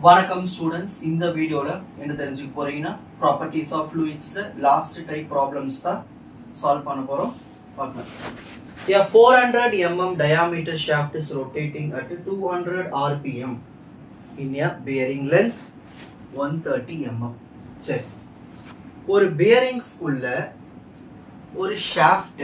வணக்கம் ஸ்டூடெண்ட்ஸ் இந்த வீடியோல என்ன தெரிஞ்சுக்க போறீங்கன்னா ப்ராப்பர்ட்டிஸ் ஆஃப் ஃப்ளூயிட்ஸ்ல லாஸ்ட் டைப் ப்ராப்ளம்ஸ் தான் சால்வ் பண்ண போறோம் பார்க்கலாம் A 400 mm diameter shaft is rotating at 200 rpm in a bearing length 130 mm. சரி ஒரு bearings உள்ள ஒரு ஷாஃப்ட்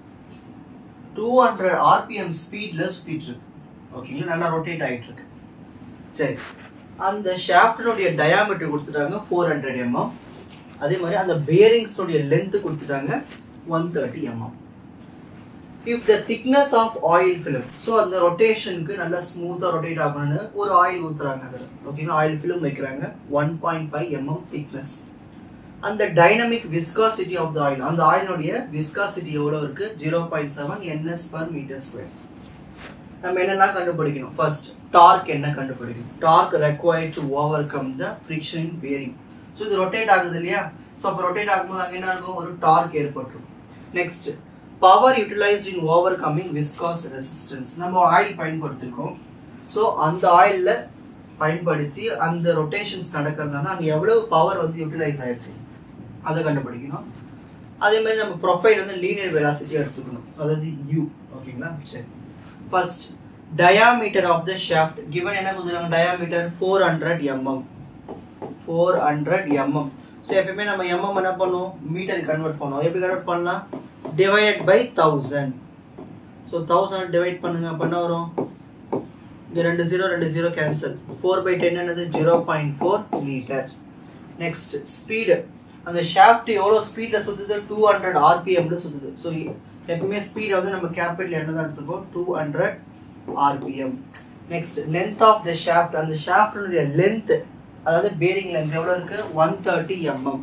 200 rpm ஸ்பீட்ல சுத்திட்டு இருக்கு ஓகேங்களா நல்லா ரொட்டேட் ஆயிட்டு இருக்கு சரி அந்த ஷாஃப்டினுடைய டயாமீட்டர் கொடுத்துட்டாங்க ஃபோர் ஹண்ட்ரட் எம்எம் அதே மாதிரி அந்த பேரிங்ஸோடைய லென்த் கொடுத்துட்டாங்க one thirty MM if the thickness of oil film so அந்த ரொட்டேஷனுக்கு நல்லா ஸ்மூத்தாக ரொட்டேட் ஆகணும்னு ஒரு ஆயில் ஊற்றுறாங்க அதில் ஓகேங்களா ஆயில் ஃபிலிம் வைக்கிறாங்க one point five MM thickness அந்த dynamic viscosity of the oil அந்த ஆயிலுடைய விஸ்காசிட்டி எவ்வளோ இருக்கு zero point seven NS per metre square நம்ம என்னெல்லாம் கண்டுபிடிக்கணும் ஃபர்ஸ்ட் டார்க் என்ன கண்டுபிடிக்கணும் torque required to overcome the friction bearing so இது ரொட்டேட் ஆகுது இல்லையா ஸோ அப்போ ரொட்டேட் ஆகும்போது அங்கே என்ன இருக்கும் ஒரு டார்க் ஏற்பட்டுரும் next power utilised in overcoming viscous resistance நம்ம ஆயில் பயன்படுத்திருக்கோம் ஸோ அந்த ஆயிலில் பயன்படுத்தி அந்த ரொட்டேஷன்ஸ் நடக்கிறதுனால அங்கே எவ்வளவு பவர் வந்து யூட்டிலைஸ் ஆயிருக்கு அதை கண்டுபிடிக்கணும் அதே மாதிரி நம்ம ப்ரொஃபைல் வந்து லீனியர் வெலாசிட்டி எடுத்துக்கணும் அதாவது யூ ஓகேங்களா சரி first diameter of the shaft given என்ன கொடுத்துருக்காங்க diameter 400 mm 400 mm ஸோ எப்பயுமே நம்ம mm என்ன பண்ணுவோம் மீட்டர் கன்வெர்ட் பண்ணுவோம் எப்படி கன்வெர்ட் பண்ணலாம் divided by thousand so thousand divide பண்ணுங்க பண்ண வரும் இங்க ரெண்டு ஜீரோ ரெண்டு zero cancel four by ten என்னது zero point four metre next speed அந்த ஷாஃப்ட் எவ்வளோ ஸ்பீடில் சுற்றுது டூ ஹண்ட்ரட் ஆர்பிஎம்ல சுற்றுது ஸோ எப்பவுமே ஸ்பீடை வந்து நம்ம கேபிட்டல் என்ன தான் எடுத்துக்கோம் two hundred RPM next length of the shaft அந்த ஷாஃப்டினுடைய லென்த் அதாவது பேரிங் லென்த் எவ்வளோ இருக்கு one thirty MM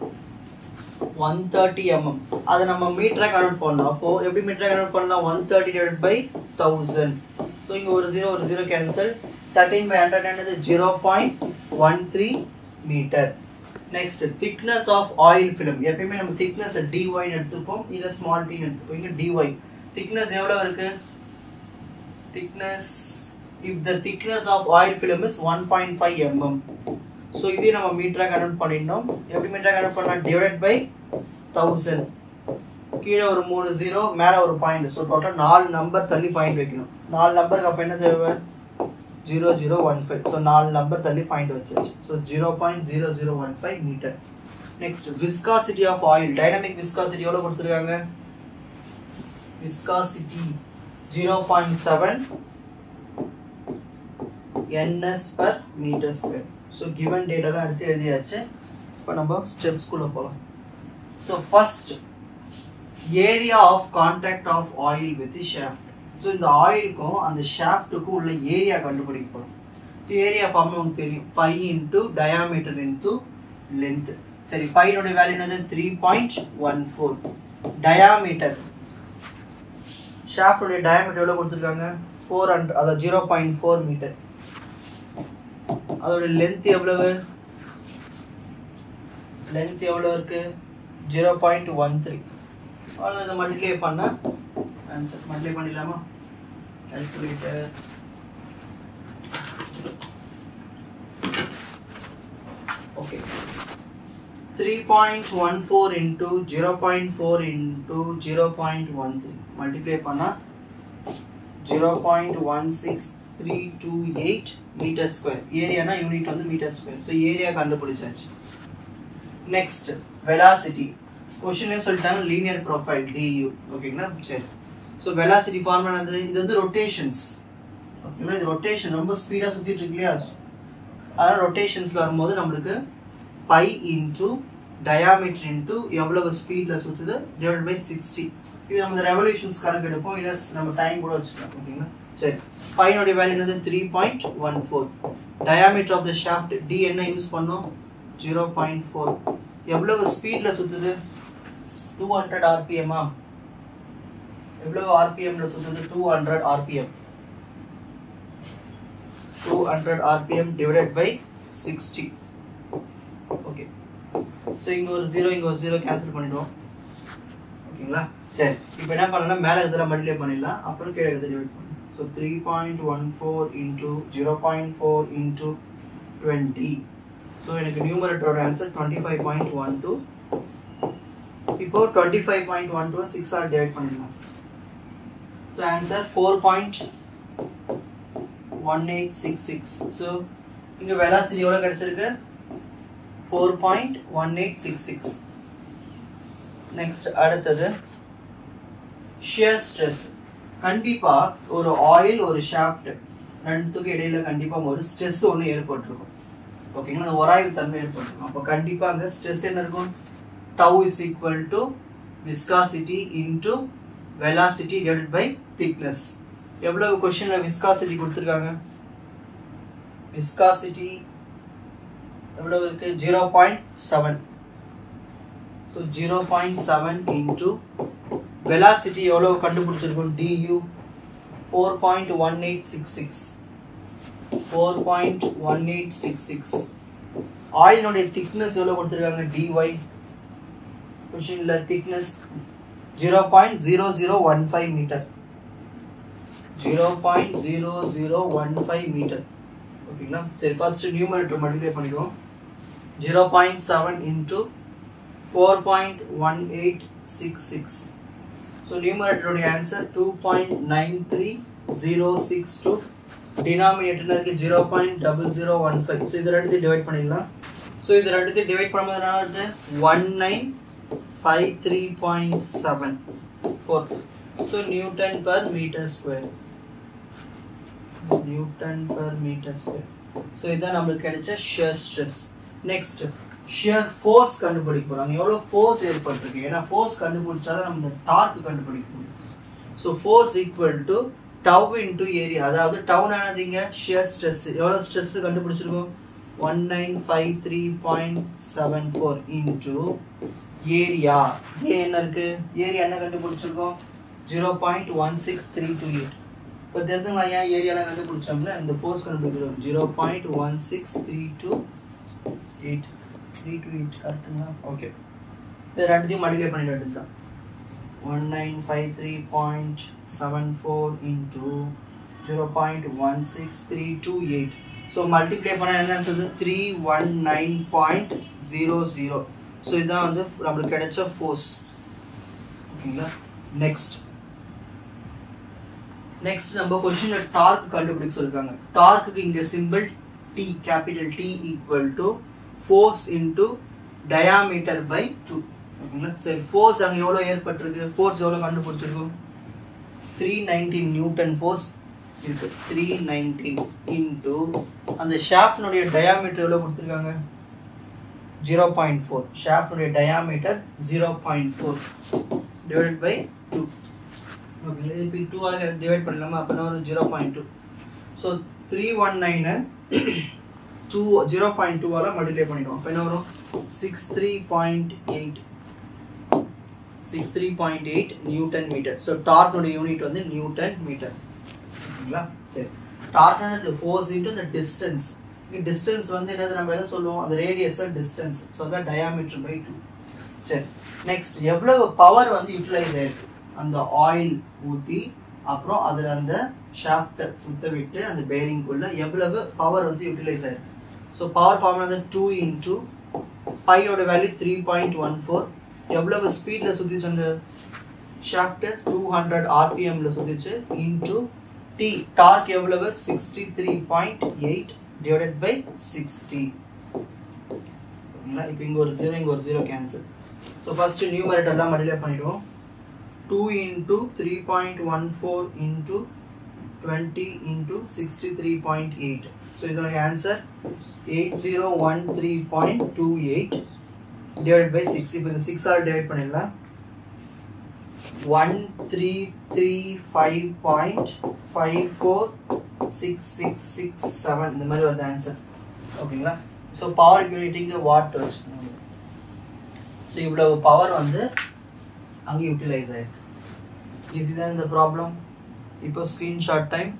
one thirty MM அதை நம்ம மீட்டராக கன்வெர்ட் பண்ணோம் அப்போ எப்படி மீட்டராக கன்வெர்ட் பண்ணலாம் one thirty divide by thousand so இங்கே ஒரு ஜீரோ ஒரு zero cancel thirteen by hundred என்னது zero point one three metre next thickness of oil film எப்பயுமே நம்ம திக்னஸ் டிஒய்னு எடுத்துப்போம் இல்லை ஸ்மால் டின்னு எடுத்துப்போம் இங்கே டிஒய் திக்னஸ் எவ்வளோ இருக்கு thickness if the thickness of oil film is 1.5 mm so இதே நம்ம மீட்டரா கன்வெர்ட் பண்ணிடணும் எப்படி மீட்டரா கன்வெர்ட் பண்ணலாம் டிவைட் பை தௌசண்ட் கீழே ஒரு மூணு ஜீரோ மேலே ஒரு பாயிண்ட் ஸோ டோட்டல் நாலு நம்பர் தள்ளி பாயிண்ட் வைக்கணும் நாலு நம்பருக்கு அப்போ என்ன தேவை zero zero one five so நாலு நம்பர் தள்ளி பாயிண்ட் வச்சாச்சு so zero point zero zero one five metre next viscosity of oil dynamic viscosity எவ்வளோ கொடுத்துருக்காங்க viscosity 0.7 ns per meter square so given டேட்டாலாம் எடுத்து எழுதியாச்சு இப்போ நம்ம ஸ்டெப்ஸ்குள்ளே போகலாம் so first area of contact of oil with shaft so இந்த ஆயிலுக்கும் அந்த ஷாஃப்ட்டுக்கும் உள்ள ஏரியா கண்டுபிடிக்கப்படும் ஸோ ஏரியா ஃபார்ம் உங்களுக்கு தெரியும் pi into diameter into length சரி பையனுடைய வேல்யூ என்னது three point one four diameter ஷாஃப்டோடைய டயமீட்டர் எவ்வளோ கொடுத்துருக்காங்க ஃபோர் ஹண்ட்ரட் அதாவது ஜீரோ பாயிண்ட் ஃபோர் மீட்டர் அதோட லென்த் எவ்வளவு லென்த் எவ்வளோ இருக்கு ஜீரோ பாயிண்ட் ஒன் த்ரீ அவ்வளோ இதை மல்டிப்ளை பண்ண ஆன்சர் மல்டிப்ளை பண்ணிடலாமா calculator okay three point one four into zero point four into zero point one three multiply பண்ணால் zero point one six three two eight metre square ஏரியானா unit வந்து metre square so area கண்டுபிடிச்சாச்சு next velocity கொஷினே சொல்லிட்டாங்க linear profile due ஓகேங்களா சரி so velocity form என்னது இது வந்து ரொட்டேஷன்ஸ் ஓகேங்களா இது ரொட்டேஷன் ரொம்ப ஸ்பீடாக சுற்றிட்டு இருக்கு இல்லையா அதனால் ரொட்டேஷன்ஸ் வரும்போது நம்மளுக்கு பை இன்டூ டயாமீட்டர் இன்டூ எவ்வளவு ஸ்பீடில் சுற்றுது டிவைட் பை சிக்ஸ்டி இது நம்ம ரெவல்யூஷன்ஸ் கணக்கு எடுப்போம் இல்லை நம்ம டைம் கூட வச்சுக்கலாம் ஓகேங்களா சரி பையனுடைய வேல்யூ என்னது three point one four diameter of the shaft D என்ன யூஸ் பண்ணோம் ஜீரோ பாயிண்ட் ஃபோர் எவ்வளவு ஸ்பீடில் சுற்றுது டூ ஹண்ட்ரட் ஆர்பிஎம்மா எவ்வளவு ஆர்பிஎம்ல சுற்றுது two hundred RPM two hundred RPM divided by sixty okay so இங்கே ஒரு ஜீரோ இங்கே ஒரு ஜீரோ கேன்சல் பண்ணிடுவோம் ஓகேங்களா சரி இப்போ என்ன பண்ணலாம் மேலே இருக்கிற மல்டிப்ளை பண்ணிடலாம் அப்புறம் கீழே இருக்கிறத டிவைட் பண்ணலாம் so three point one four into zero point four into twenty so எனக்கு நியூமரேட்டரோட answer twenty five point one two இப்போ twenty five point one two six are divide பண்ணிடலாம் so answer four point one eight six six so இங்கே velocity எவ்வளோ கிடைச்சிருக்கு four point one eight six six next அடுத்தது shear stress கண்டிப்பா ஒரு oil ஒரு shaft ரெண்டுத்துக்கும் இடையில கண்டிப்பா ஒரு ஸ்ட்ரெஸ் ஒன்று ஏற்பட்டிருக்கும் ஓகேங்களா அந்த உராய்வு தன்மை ஏற்பட்டிருக்கும் அப்போ கண்டிப்பா அங்க ஸ்ட்ரெஸ் என்ன இருக்கும் tau is equal to viscosity into velocity divided by thickness எவ்வளவு கொஸ்டின்ல விஸ்காசிட்டி கொடுத்துருக்காங்க விஸ்காசிட்டி எவ்வளவு இருக்கு zero point seven so zero point seven into velocity எவ்வளோ கண்டுபிடிச்சிருக்கோம் d u four point one eight six six four point one eight six six ஆயிலுடைய thickness எவ்வளோ கொடுத்துருக்காங்க டிஒய் கொஷினில் thickness zero point zero zero one five metre zero point zero zero one five metre ஓகேங்களா சரி first numerator multiply பண்ணிடுவோம் zero point seven into four point one eight six six so நியூமரேட்டருடைய answer two point nine three zero six two டினாமினேட்டர்ல இருக்கு zero point double zero one five so இது ரெண்டுத்தையும் divide பண்ணிடலாம் so இது ரெண்டுத்தையும் divide பண்ணும்போது என்ன வருது one nine five three point seven four so newton per metre square newton per metre square so இதுதான் நம்மளுக்கு கிடைச்ச shear stress next shear force கண்டுபிடிக்க போறாங்க எவ்வளோ ஃபோர்ஸ் ஏற்பட்டிருக்கு ஏன்னா ஃபோர்ஸ் கண்டுபிடிச்சாதான் நம்ம இந்த டார்க் கண்டுபிடிக்க முடியும் so force equal to tau into area அதாவது டவுன் ஆனதுங்க ஷியர் ஸ்ட்ரெஸ் எவ்வளோ ஸ்ட்ரெஸ் கண்டுபிடிச்சிருக்கோம் one nine five three point seven four into area A என்ன இருக்கு ஏரியா என்ன கண்டுபிடிச்சிருக்கோம் zero point one six three two eight இப்போ தெரிஞ்சுங்களா ஏன் ஏரியாலாம் கண்டுபிடிச்சோம்னா இந்த ஃபோர்ஸ் கண்டுபிடிக்கிறோம் zero point one six three two eight three two eight கரெக்டுங்களா ஓகே இது ரெண்டுத்தையும் மல்டிப்ளை பண்ணிட்டு வேண்டியது தான் one nine five three point seven four into zero point one six three two eight so multiply பண்ணால் என்னன்னு சொல்லுது three one nine point zero zero so இதுதான் வந்து நம்மளுக்கு கிடைச்ச ஃபோர்ஸ் ஓகேங்களா நெக்ஸ்ட் நெக்ஸ்ட் நம்ம கொஸ்டின்ல டார்க் கண்டுபிடிக்க சொல்லிருக்காங்க டார்க்குக்கு இங்க simple T capital T equal to force into diameter by two ஓகேங்களா சரி ஃபோர்ஸ் அங்கே எவ்வளோ ஏற்பட்டிருக்கு ஃபோர்ஸ் எவ்வளோ கண்டுபிடிச்சிருக்கும் த்ரீ நைன்டீன் நியூட்டன் ஃபோர்ஸ் இருக்கு த்ரீ நைன்டீன் இன்டு அந்த ஷாஃப்டினுடைய டயாமீட்டர் எவ்வளோ கொடுத்துருக்காங்க ஜீரோ பாயிண்ட் ஃபோர் ஷாஃப்டினுடைய diameter zero point four divide by two ஓகேங்களா இப்போ டூவால் டிவைட் பண்ணலாமா அப்படின்னா ஒரு zero point two so three one நைனை டூ ஜீரோ பாயிண்ட் டூவால் மல்டிப்ளை பண்ணிடுவோம் அப்போ என்ன வரும் six three point eight six three point eight newton metre so டார்க்னுடைய யூனிட் வந்து நியூட்டன் மீட்டர் ஓகேங்களா சரி டார்க்னது ஃபோர்ஸ் இன்ட்டு இந்த டிஸ்டன்ஸ் இங்கே டிஸ்டன்ஸ் வந்து என்னது நம்ம எதை சொல்லுவோம் அந்த ரேடியஸ் தான் டிஸ்டன்ஸ் ஸோ தான் டயாமீட்டர் பை டூ சரி நெக்ஸ்ட் எவ்வளவு பவர் வந்து யூட்டிலைஸ் ஆயிருக்கு அந்த ஆயில் ஊற்றி அப்புறம் அதில் அந்த ஷாஃப்டை சுத்த விட்டு அந்த பேரிங்குள்ள எவ்வளவு பவர் வந்து யூட்டிலைஸ் ஆயிருக்கு ஸோ பவர் ஃபார்ம் வந்து டூ இன்டூ ஃபைவோட value three point one four எவ்வளவு ஸ்பீடில் சுற்றிச்சு அந்த ஷாஃப்ட்டு டூ ஹண்ட்ரட் ஆர்பிஎம்ல சுற்றிச்சு இன்டூ டி டார்க் எவ்வளவு sixty three point eight divided by sixty இப்போ இங்கே ஒரு ஜீரோ இங்கே ஒரு ஜீரோ கேன்சல் ஸோ ஃபர்ஸ்ட் நியூமரேட்டர்லாம் மல்டிப்ளை பண்ணிடுவோம் two into three point one four into twenty into sixty three point eight so இதனுடைய answer eight zero one three point two eight divide by six இப்போ இந்த சிக்ஸ் ஆல் divide பண்ணிடலாம் one three three five point five four six six six seven இந்த மாதிரி வருது answer ஓகேங்களா so power யூனிட்டிங்க வாட் வச்சுக்கணும் ஸோ இவ்வளவு பவர் வந்து அங்கே யூட்டிலைஸ் ஆயிருக்கு ஈஸி தான் இந்த ப்ராப்ளம் இப்போ screenshot time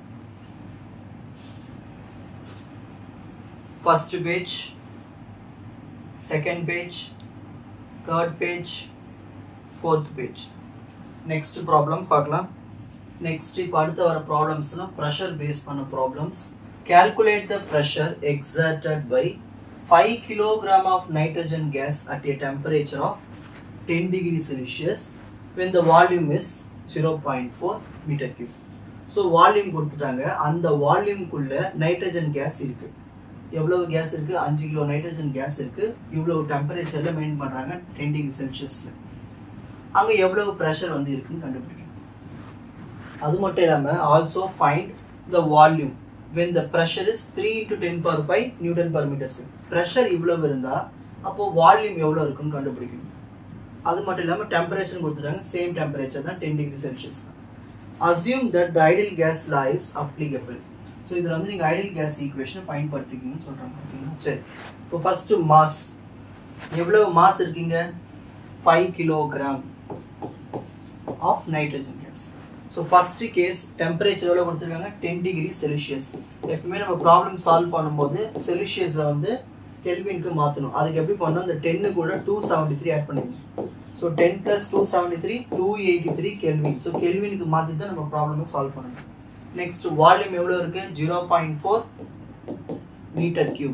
first page second page third page fourth page next problem பார்க்கலாம் நெக்ஸ்ட் இப்போ அடுத்து வர ப்ராப்ளம்ஸ்லாம் ப்ரெஷர் பேஸ் பண்ண problems calculate the pressure exerted by 5 kilogram of nitrogen gas at a temperature of 10 degrees Celsius when the volume is 0.4 meter cube. So volume கொடுத்துட்டாங்க அந்த வால்யூம்குள்ள nitrogen gas இருக்கு எவ்வளவு கேஸ் இருக்கு அஞ்சு கிலோ நைட்ரஜன் கேஸ் இருக்கு இவ்வளவு டெம்பரேச்சர்ல மெயின் பண்றாங்க டென் டிகிரி செல்சியஸ்ல அங்க எவ்வளவு ப்ரெஷர் வந்து இருக்குன்னு கண்டுபிடிக்கணும் அது மட்டும் இல்லாம also find the volume when the pressure is 3 into 10 power 5 newton per meter square pressure இவ்வளவு இருந்தா அப்போ வால்யூம் எவ்வளவு இருக்குன்னு கண்டுபிடிக்கணும் அது மட்டும் இல்லாம டெம்பரேச்சர் கொடுத்துட்டாங்க சேம் டெம்பரேச்சர் தான் டென் டிகிரி செல்சியஸ் தான் assume that the ideal gas law is applicable so இதில் வந்து நீங்கள் ஐடியல் கேஸ் ஈக்குவேஷனை பயன்படுத்திக்கணும்னு சொல்கிறாங்க ஓகேங்களா சரி இப்போ ஃபர்ஸ்ட் மாஸ் எவ்வளவு மாஸ் இருக்கீங்க five kilogram of nitrogen gas so first case temperature எவ்வளோ கொடுத்துருக்காங்க டென் டிகிரி செல்சியஸ் எப்பவுமே நம்ம ப்ராப்ளம் சால்வ் பண்ணும்போது செல்சியஸை வந்து கெல்வினுக்கு மாற்றணும் அதுக்கு எப்படி பண்ணணும் இந்த டென்னு கூட டூ செவன்டி த்ரீ ஆட் பண்ணிக்கணும் so ten plus two seventy three two eighty three kelvin so கெல்வினுக்கு மாற்றிட்டு தான் நம்ம ப்ராப்ளமை சால்வ் பண்ணணும் நெக்ஸ்ட் வால்யூம் எவ்வளோ இருக்கு zero point four metre cube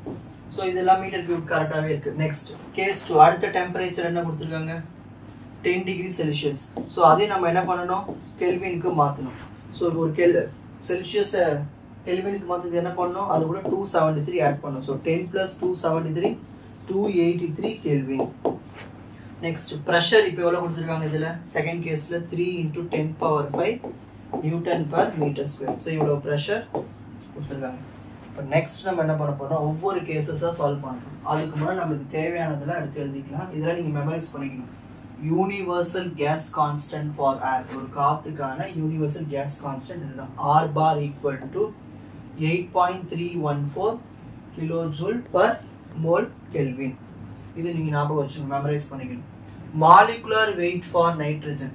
so இதெல்லாம் மீட்டர் கியூப் கரெக்டாகவே இருக்கு நெக்ஸ்ட் கேஸ் டூ அடுத்த டெம்பரேச்சர் என்ன கொடுத்துருக்காங்க டென் டிகிரி செல்சியஸ் ஸோ அதையும் நம்ம என்ன பண்ணணும் கெல்வினுக்கு மாற்றணும் ஸோ ஒரு கெல் செல்சியஸை கெல்வினுக்கு மாற்றுறது என்ன பண்ணணும் அது கூட டூ செவன்டி த்ரீ ஆட் பண்ணணும் so ten plus two seventy three two eighty three kelvin next pressure இப்போ எவ்வளோ கொடுத்துருக்காங்க இதில் செகண்ட் கேஸில் three into ten power five newton per metre square so இவ்வளோ ப்ரெஷர் கொடுத்துருக்காங்க இப்போ நெக்ஸ்ட் நம்ம என்ன பண்ண போறோம் ஒவ்வொரு கேசஸாக சால்வ் பண்ணுறோம் அதுக்கு முன்னாடி நம்மளுக்கு தேவையானதெல்லாம் எடுத்து எழுதிக்கலாம் இதெல்லாம் நீங்கள் மெமரைஸ் பண்ணிக்கணும் universal gas constant for air ஒரு காத்துக்கான யூனிவர்சல் கேஸ் கான்ஸ்டன்ட் இதுதான் R bar equal to eight point three one four kilo joule per mole kelvin இது நீங்கள் ஞாபகம் வச்சுக்கணும் மெமரைஸ் பண்ணிக்கணும் molecular weight for nitrogen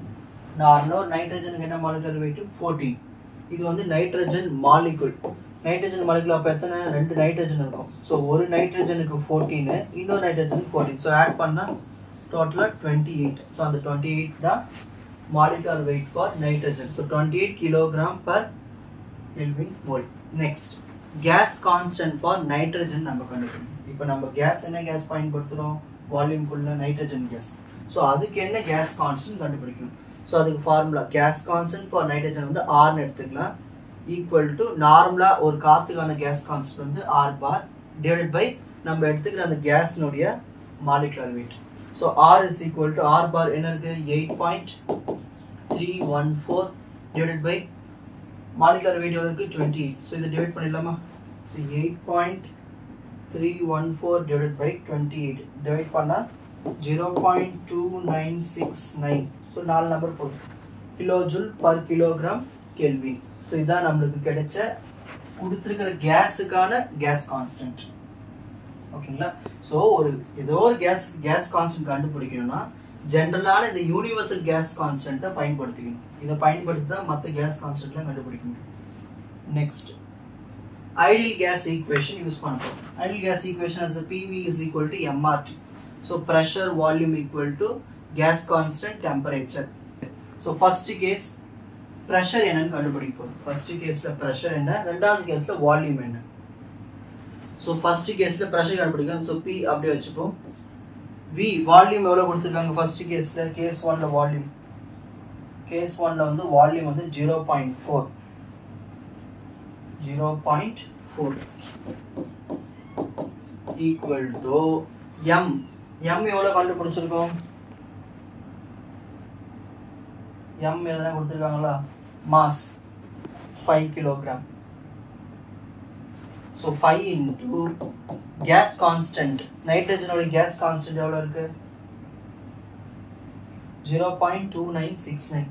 normal நைட்ரஜனுக்கு என்ன மாலிகுலர் வெயிட் ஃபோர்டீன் இது வந்து நைட்ரஜன் மாலிகுல் நைட்ரஜன் மாலிகுல் அப்போ எத்தனை ரெண்டு நைட்ரஜன் இருக்கும் ஸோ ஒரு நைட்ரஜனுக்கு ஃபோர்டீனு இன்னொரு நைட்ரஜனுக்கு ஃபோர்டீன் ஸோ ஆட் பண்ணால் டோட்டலாக டுவெண்ட்டி எயிட் ஸோ அந்த டுவெண்ட்டி எயிட் தான் molecular weight for nitrogen so twenty eight kilogram per kelvin mole next gas constant for nitrogen நம்ம கண்டுபிடிக்கணும் இப்போ நம்ம கேஸ் என்ன கேஸ் பயன்படுத்துகிறோம் வால்யூம்குள்ள நைட்ரஜன் கேஸ் ஸோ அதுக்கு என்ன கேஸ் கான்ஸ்டன்ட் கண்டுபிடிக்கணும் ஸோ அதுக்கு formula gas constant for nitrogen வந்து ஆர்னு எடுத்துக்கலாம் ஈக்குவல் டு நார்மலாக ஒரு காத்துக்கான கேஸ் கான்ஸ்டன்ட் வந்து ஆர் பார் டிவைடட் பை நம்ம எடுத்துக்கிற அந்த கேஸ்னுடைய molecular weight so R is equal to R bar என்ன இருக்கு eight point three one four divided by molecular weight எவ்வளோ இருக்கு டுவெண்ட்டி எயிட் ஸோ இதை டிவைட் பண்ணிடலாமா eight point three one four divide by twenty eight divide பண்ணால் zero point two nine six nine so நாலு number போதும் kilo joule per kilogram kelvin so இதான் நம்மளுக்கு கிடைச்ச கொடுத்துருக்கிற கேஸுக்கான கேஸ் கான்ஸ்டன்ட் ஓகேங்களா ஸோ ஒரு ஏதோ ஒரு கேஸ் கேஸ் கான்ஸ்டன்ட் கண்டுபிடிக்கணும்னா ஜென்ரலான இந்த யூனிவர்சல் கேஸ் கான்ஸ்டன்ட்டை பயன்படுத்திக்கணும் இதை பயன்படுத்தி தான் மற்ற கேஸ் கான்ஸ்டன்ட்லாம் கண்டுபிடிக்க முடியும் next ideal gas equation use பண்ணுறோம் ideal gas equation as a PV is equal to MRT so pressure volume equal to gas constant temperature so first case pressure என்னன்னு கண்டுபிடிக்க போறோம் first caseல pressure என்ன ரெண்டாவது கேஸ்ல வால்யூம் என்ன so first caseல pressure கண்டுபிடிக்கணும் so P அப்படியே வச்சுப்போம் V வால்யூம் எவ்வளவு கொடுத்துருக்காங்க first caseல case 1ல வால்யூம் கேஸ் 1ல வந்து வால்யூம் வந்து 0.4 0.4 equal to m m எவ்வளவு கண்டுபிடிச்சிருக்கோம் m எதனா கொடுத்துருக்காங்களா mass five kilogram so five into gas constant நைட்ரஜனோட கேஸ் கான்ஸ்டன்ட் எவ்வளோ இருக்கு zero point two nine six nine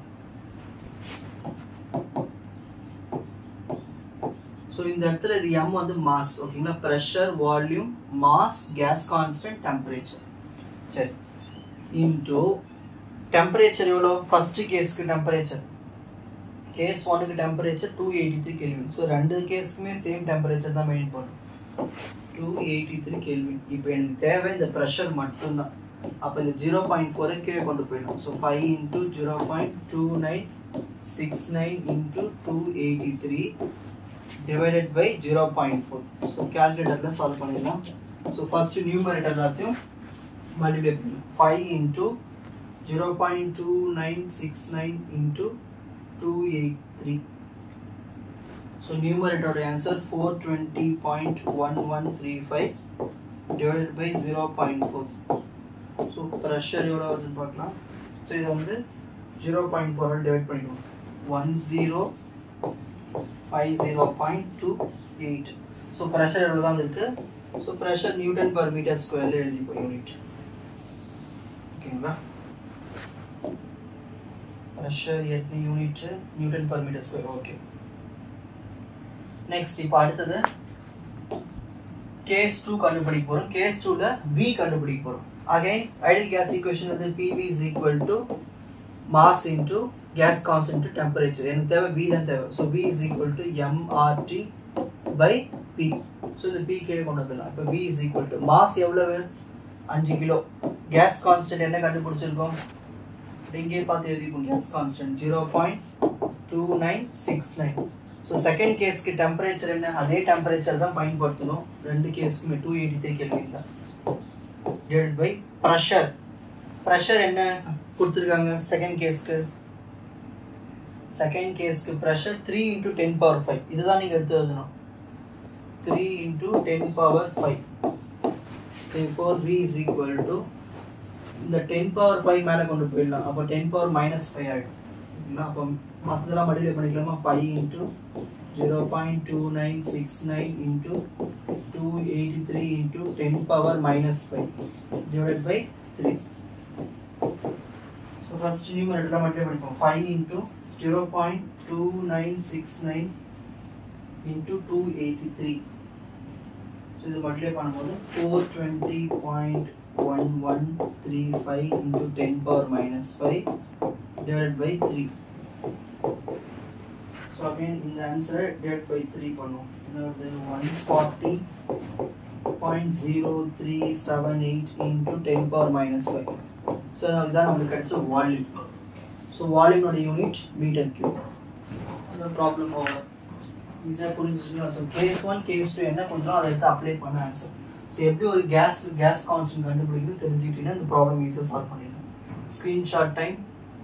so இந்த இடத்துல இது எம் வந்து மாஸ் ஓகேங்களா pressure volume mass gas constant temperature சரி இன்டூ டெம்பரேச்சர் எவ்வளோ ஃபர்ஸ்ட் கேஸ்க்கு டெம்பரேச்சர் கேஸ் ஒனுக்கு temperature two eighty three kelvin so ரெண்டு கேஸ்க்குமே சேம் டெம்பரேச்சர் தான் மெயின் பண்ணும் டூ எயிட்டி த்ரீ கெல்வின் இப்போ எனக்கு தேவை இந்த ப்ரெஷர் மட்டும்தான் அப்போ இந்த ஜீரோ பாயிண்ட் ஃபோரை கீழே கொண்டு போயிடும் so five into zero point two nine six nine into two eighty three divided by 0.4 so கேல்குலேட்டரில் சால்வ் பண்ணிடலாம் ஸோ ஃபர்ஸ்ட் நியூமரேட்டர் எல்லாத்தையும் மல்டிப்ளை பண்ணலாம் five into zero point two nine six nine into two eight three so நியூமரேட்டரோட answer four twenty point one one three five divided by zero point four so pressure எவ்வளோ வருதுன்னு பார்க்கலாம் so இதை வந்து zero point ஃபோரால் divide பண்ணிடுவோம் one zero five zero point two eight so pressure எவ்வளோ தான் இருக்கு so pressure newton per metre ஸ்கொயரில் எழுதிப்போம் யூனிட் ஓகேங்களா ப்ரெஷர் எத்தனை unit newton per metre square okay next இப்போ அடுத்தது கேஸ் டூ கண்டுபிடிக்க போகிறோம் கேஸ் டூவில் வி கண்டுபிடிக்க போகிறோம் அகைன் ஐடியல் கேஸ் ஈக்குவேஷன் வந்து PV is equal to mass into gas constant temperature எனக்கு தேவை வி தான் தேவை so V is equal to MRT by P so இந்த பி கீழே கொண்டு வந்துடலாம் இப்போ V is equal to mass எவ்வளவு அஞ்சு கிலோ கேஸ் கான்ஸ்டன்ட் என்ன கண்டுபிடிச்சிருக்கோம் இங்கே பார்த்து எழுதிப்போம் gas constant zero point two nine six nine so second கேஸ்க்கு டெம்பரேச்சர் என்ன அதே டெம்பரேச்சர் தான் பயன்படுத்தணும் ரெண்டு கேஸ்க்குமே டூ எயிட்டி த்ரீ கெல்வின் தான் டிவைட் பை ப்ரெஷர் ப்ரெஷர் என்ன கொடுத்துருக்காங்க செகண்ட் கேஸ்க்கு செகண்ட் கேஸ்க்கு pressure three into ten power five இதுதான் நீங்கள் எடுத்து எழுதணும் three into ten power five for V is equal to இந்த டென் பவர் ஃபைவ் மேலே கொண்டு போயிடலாம் அப்போ டென் பவர் மைனஸ் ஃபைவ் ஆகிடும் ஓகேங்களா அப்போ மற்றதெல்லாம் மல்டிப்ளை பண்ணிக்கலாமா five into zero point two nine six nine into two eighty three into ten power minus five divide by three so first நியூமரேட்டர்லாம் மல்டிப்ளை பண்ணிப்போம் five into zero point two nine six nine into two eighty three so இது multiply பண்ணும்போது four twenty point one one three five into ten power minus five divided by 3 so again in the answer divided by 3 பண்ணுவோம் அதாவது 140.0378 into 10 power minus 5 so இதான் நமக்கு கிடைச்ச volume so வால்யூமோட unit metre cube அந்த problem over ஈஸியாக புரிஞ்சுச்சுங்களா so case one case two என்ன பண்ணுறோம் அதை எடுத்து அப்ளை பண்ண ஆன்சர் ஸோ எப்படி ஒரு கேஸ் கேஸ் கான்ஸ்டன்ட் கண்டுபிடிக்கணும் தெரிஞ்சுக்கிட்டீங்கன்னா இந்த ப்ராப்ளம் ஈஸியாக சால்வ் பண்ணிடலாம் screenshot time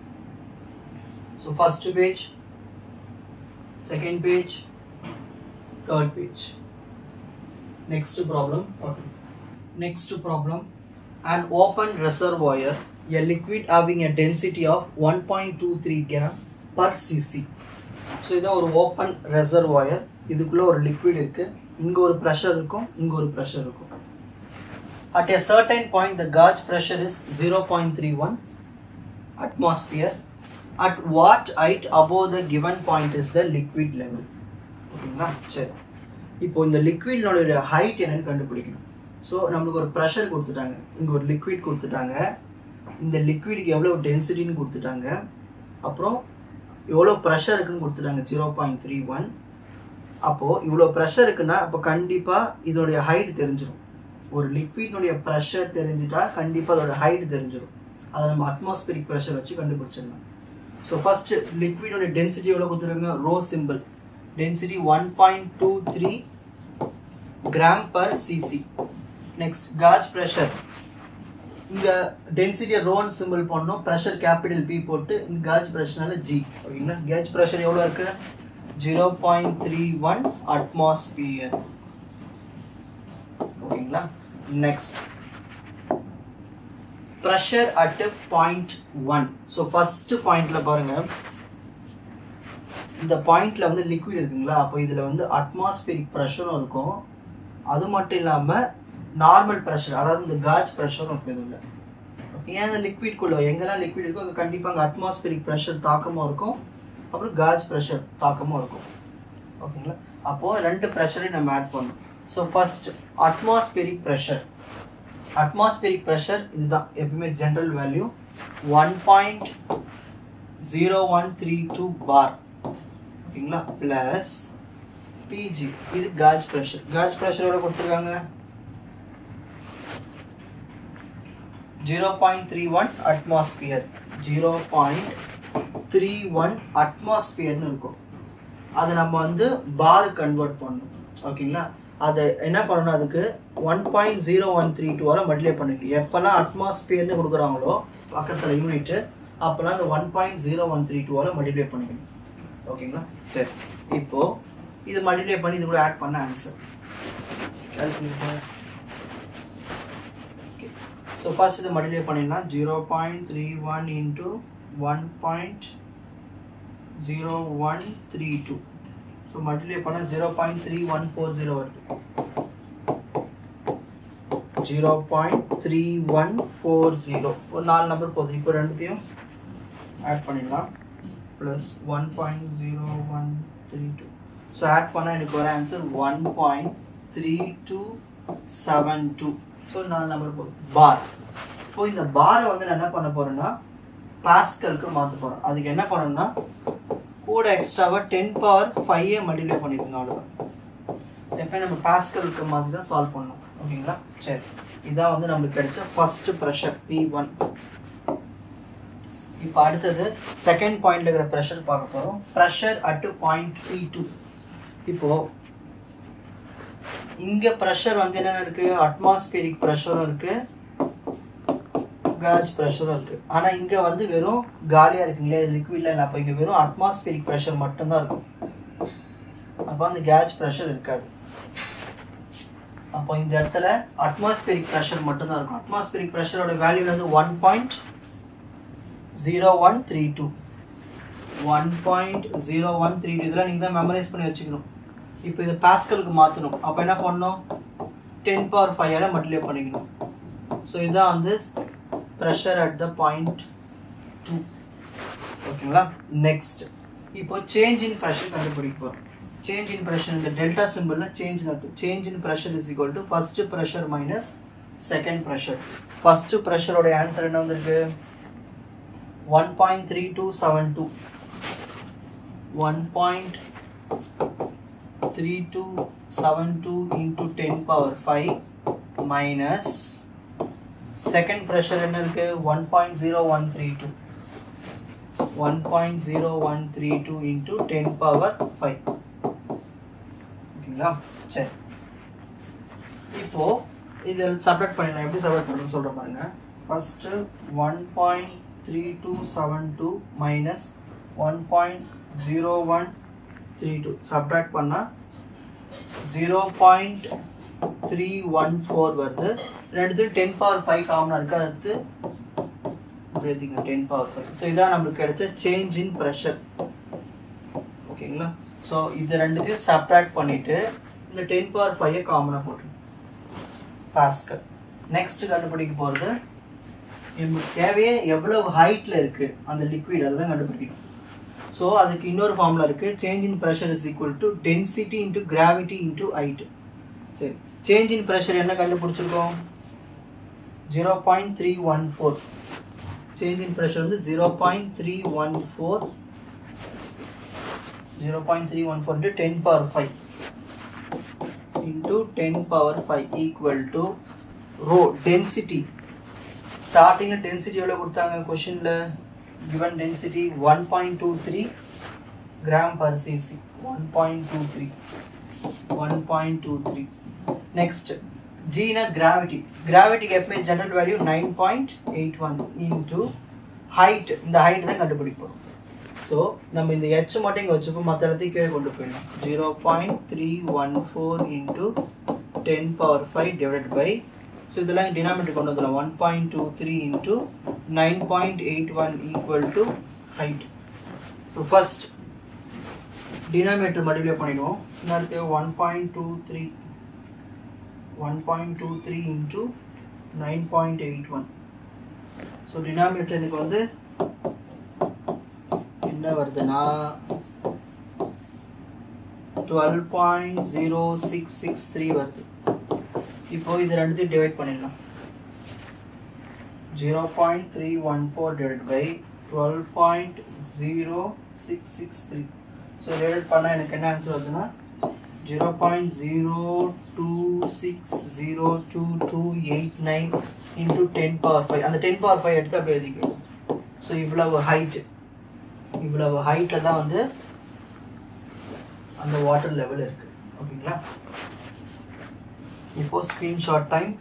So first page, second page, third page. Next problem. Okay. Next problem. An open reservoir, a liquid having a density of 1.23 gram per cc. So இதான் ஒரு open reservoir இதுக்குள்ளே ஒரு liquid இருக்கு இங்கே ஒரு pressure இருக்கும் இங்கே ஒரு ப்ரெஷர் இருக்கும் at a certain point the gauge pressure is zero point three one atmosphere at what height above the given point is the liquid level ஓகேங்களா சரி இப்போ இந்த லிக்விட்னோட ஹைட் என்னன்னு கண்டுபிடிக்கணும் ஸோ நம்மளுக்கு ஒரு ப்ரெஷர் கொடுத்துட்டாங்க இங்கே ஒரு லிக்விட் கொடுத்துட்டாங்க இந்த லிக்விடுக்கு எவ்வளோ டென்சிட்டின்னு கொடுத்துட்டாங்க அப்புறம் எவ்வளோ ப்ரெஷர் இருக்குன்னு கொடுத்துட்டாங்க ஜீரோ பாயிண்ட் த்ரீ ஒன் அப்போது இவ்வளோ ப்ரெஷர் இருக்குன்னா அப்போ கண்டிப்பாக இதோடைய ஹைட் தெரிஞ்சிடும் ஒரு லிக்விட்னுடைய ப்ரெஷர் தெரிஞ்சிட்டா கண்டிப்பாக அதோட ஹைட் தெரிஞ்சிடும் அதை நம்ம அட்மாஸ்பியரிக் ப்ரெஷர் வச்சு கண்டுபிடிச்சிடலாம் ஸோ ஃபர்ஸ்ட் லிக்விடோட டென்சிட்டி எவ்வளோ கொடுத்துருங்க rho simple density one point two three gram per cc next gauge pressure இங்கே டென்சிட்டியை ரோன் சிம்பிள் பண்ணோம் ப்ரெஷர் கேபிட்டல் பி போட்டு இங்கே காஜ் ப்ரெஷர்னால ஜி ஓகேங்களா கேஜ் ப்ரெஷர் எவ்வளோ இருக்கு zero point three one atmosphere ஓகேங்களா next pressure at point one so first பாயிண்ட்ல பாருங்க இந்த பாயிண்ட்ல வந்து லிக்விட் இருக்குங்களா அப்போ இதுல வந்து அட்மாஸ்பியரிக் ப்ரெஷரும் இருக்கும் அது மட்டும் இல்லாம நார்மல் ப்ரெஷர் அதாவது இந்த காஜ் ப்ரெஷரும் இருக்கும் இதுல ஏன் இந்த லிக்விட்குள்ள எங்கெல்லாம் லிக்விட் இருக்கோ அங்கே கண்டிப்பாக அங்கே அட்மாஸ்பியரிக் ப்ரெஷர் தாக்கமும் இருக்கும் அப்புறம் காஜ் ப்ரெஷர் தாக்கமும் இருக்கும் ஓகேங்களா அப்போது ரெண்டு ப்ரெஷரையும் நம்ம ஆட் பண்ணணும் so first atmospheric pressure atmospheric pressure இதுதான் எப்பவுமே general value one point zero one three two bar ஓகேங்களா ப்ளஸ் பிஜி இது காஜ் ப்ரெஷர் காஜ் ப்ரெஷரோட கொடுத்துருக்காங்க zero point three one atmosphere zero point three one அட்மாஸ்பியர்னு இருக்கும் அதை நம்ம வந்து பார் கன்வெர்ட் பண்ணணும் ஓகேங்களா அதை என்ன பண்ணணும் அதுக்கு one point zero one three டூவால் மல்டிப்ளை பண்ணிக்கணும் எப்போல்லாம் அட்மாஸ்பியர்னு கொடுக்குறாங்களோ பக்கத்தில் யூனிட்டு அப்போல்லாம் அந்த one point zero one three டூவால் மல்டிப்ளை பண்ணிக்கணும் ஓகேங்களா சரி இப்போ இது மல்டிப்ளை பண்ணி இது கூட ஆட் பண்ண ஆன்சர் ஸோ ஃபர்ஸ்ட் இது மல்டிப்ளை பண்ணிடலாம் zero point three one into one point zero one three two so multiply பண்ணால் zero point three one four zero வருது zero point three one four zero ஒரு நாலு நம்பர் போதும் இப்போ ரெண்டுத்தையும் ஆட் பண்ணிடலாம் plus one point zero one three two so add பண்ணால் எனக்கு வர answer one point three two seven two so நாலு நம்பர் போதும் பார் இப்போ இந்த பாரை வந்து நான் என்ன பண்ண போறேன்னா பாஸ்கலுக்கு மாற்ற போறேன் அதுக்கு என்ன பண்ணணும்னா கூட எக்ஸ்ட்ராவாக டென் பவர் ஃபைவ் மல்டிப்ளை பண்ணிக்கோங்க அவ்வளோதான் எப்போ நம்ம பாஸ்கலுக்கு மாதிரி தான் சால்வ் பண்ணணும் ஓகேங்களா சரி இதான் வந்து நம்மளுக்கு கிடைச்ச ஃபர்ஸ்ட் ப்ரெஷர் பி ஒன் இப்போ அடுத்தது செகண்ட் பாயிண்ட்ல இருக்கிற ப்ரெஷர் பார்க்க போகிறோம் pressure at point P two இப்போ இங்க ப்ரெஷர் வந்து என்னென்ன இருக்கு அட்மாஸ்பியரிக் ப்ரெஷரும் இருக்கு கேஜ் ப்ரெஷரும் இருக்கு ஆனா இங்க வந்து வெறும் காலியா இருக்குங்களே லிக்விட்ல இல்லை அப்போ இங்க வெறும் அட்மாஸ்பியரிக் ப்ரெஷர் மட்டும்தான் இருக்கும் அப்போ அந்த கேஜ் ப்ரெஷர் இருக்காது அப்போ இந்த இடத்துல அட்மாஸ்பியரிக் ப்ரெஷர் மட்டும்தான் இருக்கும் அட்மாஸ்பியரிக் ப்ரெஷரோட வேல்யூ வந்து one point zero one three two one point zero one three two இதெல்லாம் நீங்கள் தான் மெமரைஸ் பண்ணி வச்சுக்கணும் இப்போ இதை பாஸ்கலுக்கு மாற்றணும் அப்போ என்ன பண்ணணும் டென் பவர் ஃபைவால் மல்டிப்ளை பண்ணிக்கணும் ஸோ இதுதான் வந்து pressure at the point two ஓகேங்களா நெக்ஸ்ட் இப்போ சேஞ்ச் இன் ப்ரெஷர் கண்டுபிடிக்க போகிறோம் சேஞ்ச் இன் ப்ரெஷர் இந்த டெல்டா சிம்பிளில் சேஞ்ச் நடக்கும் change in pressure is equal to first pressure minus second pressure first ப்ரெஷரோட ஆன்சர் என்ன வந்திருக்கு one point three two seven two one point three two seven two into ten power five minus second pressure என்ன இருக்கு one point zero one three two one point zero one three two into ten power five ஓகேங்களா சரி இப்போ இது சப்ரேட் பண்ணிடலாம் எப்படி சப்ரேட் பண்ணணும்னு சொல்ற பாருங்க first one point three two seven two minus one point zero one three two subtract பண்ணால் zero point three one four வருது ரெண்டுத்துலையும் டென் பவர் ஃபைவ் காமனாக இருக்குது அடுத்து எழுதிங்க டென் பவர் ஃபைவ் ஸோ இதான் நம்மளுக்கு கிடைச்ச சேஞ்ச் இன் ப்ரெஷர் ஓகேங்களா ஸோ இது ரெண்டுத்தையும் சப்ராக்ட் பண்ணிவிட்டு இந்த டென் பவர் ஃபைவை காமனாக போட்டுருங்க பாஸ்கல் நெக்ஸ்ட் கண்டுபிடிக்க போகிறது நமக்கு தேவையே எவ்வளவு ஹைட்ல இருக்கு அந்த லிக்விட் அதை தான் கண்டுபிடிக்கணும் ஸோ அதுக்கு இன்னொரு ஃபார்முலா இருக்கு change in pressure is equal to density into gravity into height சரி சேஞ்ச் இன் ப்ரெஷர் என்ன கண்டுபிடிச்சிருக்கோம் zero point three one four change in pressure வந்து zero point three one four zero point three one four ten power five into ten power five equal to rho density ஸ்டார்டிங்கில் density எவ்வளோ கொடுத்தாங்க கொஷினில் given density 1.23 gram per cc 1.23 1.23 next g na gravity gravity க்கு எப்பவுமே general value 9.81 into height இந்த height தான் கண்டுபிடிக்க போறோம் ஸோ நம்ம இந்த h மட்டும் இங்கே வச்சுப்போம் மற்ற இடத்துக்கு கீழே கொண்டு போயிடலாம் zero point three one four into ten power five divide by so இதெல்லாம் டினாமினேட்டர் கொண்டு வந்துடலாம் one point two three into nine point eight one equal to height so first denominator multiply பண்ணிடுவோம் என்ன இருக்கு one point two three one point two three into nine point eight one so denominator எனக்கு வந்து என்ன வருதுன்னா twelve point zero six six three வருது இப்போ இது ரெண்டுத்தையும் டிவைட் பண்ணிடலாம் zero point three one four divide by twelve point zero six six three so divide பண்ணால் எனக்கு என்ன ஆன்சர் வருதுன்னா zero point zero two six zero two two eight nine into ten power five அந்த ten power five எடுத்து அப்படி எழுதிக்கலாம் so இவ்வளவு height இவ்வளவு ஹைட்டில் தான் வந்து அந்த வாட்டர் லெவல் இருக்கு ஓகேங்களா இப்போ screenshot time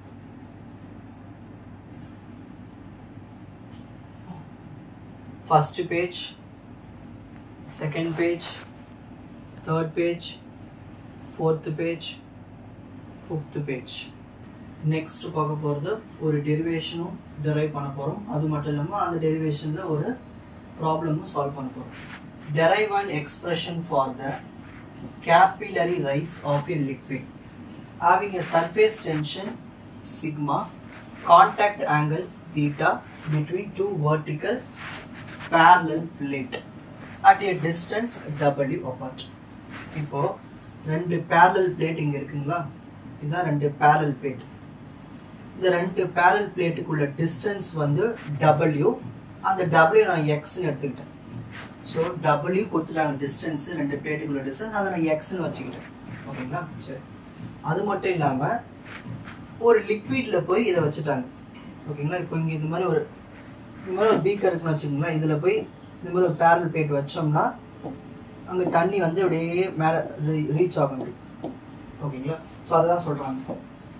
first page second page third page fourth page fifth page next பார்க்க போகிறது ஒரு டெரிவேஷனும் டெரைவ் பண்ண போகிறோம் அது மட்டும் இல்லாமல் அந்த டெரிவேஷனில் ஒரு ப்ராப்ளமும் சால்வ் பண்ண போகிறோம் derive an expression for the capillary rise of a liquid having a surface tension sigma contact angle theta between two vertical parallel plate at a distance w apart இப்போ ரெண்டு parallel plate இங்க இருக்குங்களா இதுதான் ரெண்டு parallel plate இந்த ரெண்டு parallel பிளேட்டுக்குள்ள distance வந்து w அந்த w நான் x ன்னு எடுத்துக்கிட்டேன் ஸோ டபிள்யூ கொடுத்துட்டாங்க டிஸ்டன்ஸ் ரெண்டு பிளேட்டுக்குள்ள டிஸ்டன்ஸ் அதை நான் எக்ஸ்னு வச்சுக்கிட்டேன் ஓகேங்களா சரி அது மட்டும் இல்லாமல் ஒரு லிக்விடில் போய் இதை வச்சுட்டாங்க ஓகேங்களா இப்போ இங்கே இது மாதிரி ஒரு இது மாதிரி ஒரு பீக்கர் இருக்குன்னு வச்சுக்கோங்களேன் இதில் போய் இந்த மாதிரி ஒரு பேரல் பிளேட் வச்சோம்னா அங்கே தண்ணி வந்து அப்படியே மேலே ரீச் ஆக முடியும் ஓகேங்களா ஸோ அதை தான் சொல்கிறாங்க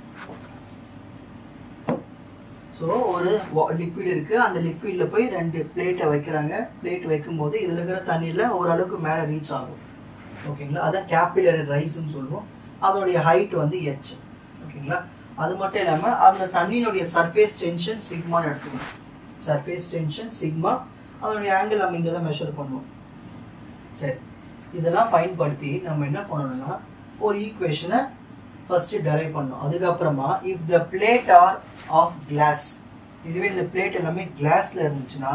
ஸோ ஒரு லிக்விட் இருக்கு அந்த லிக்விட்ல போய் ரெண்டு பிளேட்டை வைக்கிறாங்க பிளேட் வைக்கும்போது இதுல இருக்கிற தண்ணியில ஓரளவுக்கு மேலே ரீச் ஆகும் ஓகேங்களா அதான் கேபிலரி ரைஸ்ன்னு சொல்லுவோம் அதோடைய ஹைட் வந்து எச் ஓகேங்களா அது மட்டும் இல்லாம அந்த தண்ணியினுடைய சர்ஃபேஸ் டென்ஷன் சிக்மான்னு எடுத்துக்கணும் சர்ஃபேஸ் டென்ஷன் சிக்மா அதோடைய ஆங்கிள் நம்ம இங்கே தான் மெஷர் பண்ணுவோம் சரி இதெல்லாம் பயன்படுத்தி நம்ம என்ன பண்ணணும்னா ஒரு ஈக்குவேஷனை ஃபர்ஸ்ட் டெரைவ் பண்ணணும் அதுக்கப்புறமா if the plate are of glass இதுவே இந்த பிளேட் எல்லாமே கிளாஸ்ல இருந்துச்சுன்னா